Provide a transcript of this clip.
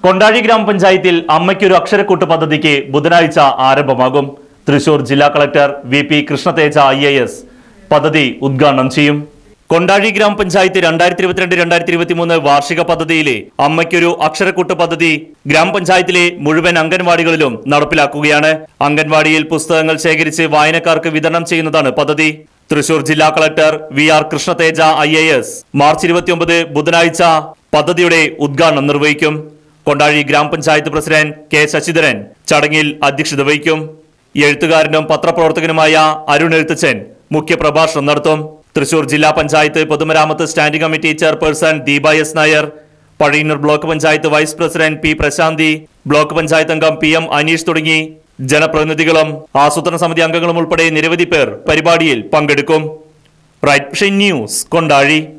കൊണ്ടാഴി ഗ്രാമപഞ്ചായത്തിൽ അമ്മയ്ക്കൊരു അക്ഷരക്കൂട്ട് പദ്ധതിക്ക് ബുധനാഴ്ച ആരംഭമാകും തൃശൂർ ജില്ലാ collector V P Krishnateja I A S പദ്ധതി ഉദ്ഘാടനം ചെയ്യും കൊണ്ടാഴി ഗ്രാമപഞ്ചായത്ത് രണ്ടായിരത്തി ഇരുപത്തിരണ്ട് രണ്ടായിരത്തി ഇരുപത്തി മൂന്ന് വാർഷിക പദ്ധതിയിലെ അമ്മയ്ക്കൊരു അക്ഷരക്കൂട്ട് പദ്ധതി ഗ്രാമപഞ്ചായത്തിലെ മുഴുവൻ അംഗൻവാടികളിലും നടപ്പിലാക്കുകയാണ് അംഗൻവാടിയിൽ പുസ്തകങ്ങൾ ശേഖരിച്ച് വായനക്കാർക്ക് വിതരണം ചെയ്യുന്നതാണ് പദ്ധതി തൃശൂർ ജില്ലാ collector V R Krishnateja I A S March ഇരുപത്തിയൊമ്പത് ബുധനാഴ്ച പദ്ധതിയുടെ ഉദ്ഘാടനം നിർവഹിക്കും കൊണ്ടാഴി ഗ്രാമപഞ്ചായത്ത് പ്രസിഡന്റ് കെ ശശിധരൻ ചടങ്ങിൽ അധ്യക്ഷത വഹിക്കും എഴുത്തുകാരനും പത്രപ്രവർത്തകനുമായ അരുൺ എഴുത്തച്ഛൻ മുഖ്യപ്രഭാഷണം നടത്തും തൃശൂർ ജില്ലാ പഞ്ചായത്ത് പൊതുമരാമത്ത് standing committee chairperson Deepa S Nair Pazhayannur block panchayat vice president P Prasanthi block panchayat അംഗം പി എം അനീഷ് തുടങ്ങി ജനപ്രതിനിധികളും ആസൂത്രണ സമിതി അംഗങ്ങളും ഉൾപ്പെടെ നിരവധി പേർ പരിപാടിയിൽ പങ്കെടുക്കും റൈറ്റ് ന്യൂസ് കൊണ്ടാഴി